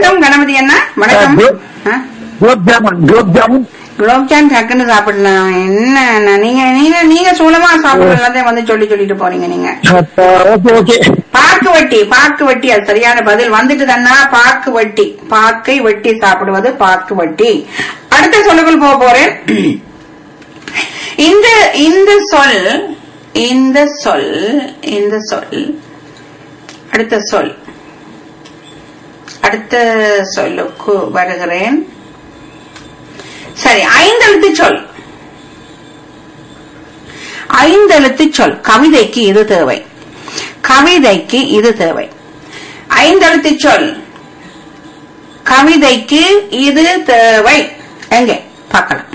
வணக்கம் கணபதி அண்ணா வணக்கம் ஆ? குலோப் ஜாமுன் குலோப் ஜாமுன் குலோப்ஜான் டக்குன்னு சாப்பிடலாம் என்ன அண்ணா, நீங்க நீங்க நீங்க சூலமா சாப்பிடறதே வந்து சொல்லி சொல்லிட்டு போறீங்க நீங்க ஓகே ஓகே பாக்கு வட்டி பாக்கு வட்டி அது சரியான பதில் வந்துட்டு தானா பாக்கு வட்டி பாக்கை வெட்டி சாப்பிடுவது பாக்கு வட்டி அடுத்த சொல்லுக்குள் போக போறேன் இந்த இந்த சொல் இந்த சொல் இந்த சொல் அடுத்த சொல் அடுத்த சொல்லுக்கு வருகிறேன் சரி ஐந்தெழுத்து சொல் ஐந்தெழுத்து சொல் கவிதைக்கு இது தேவை கவிதைக்கு இது தேவை ஐந்தெழுத்து சொல் கவிதைக்கு இது தேவை எங்கே பார்க்கலாம்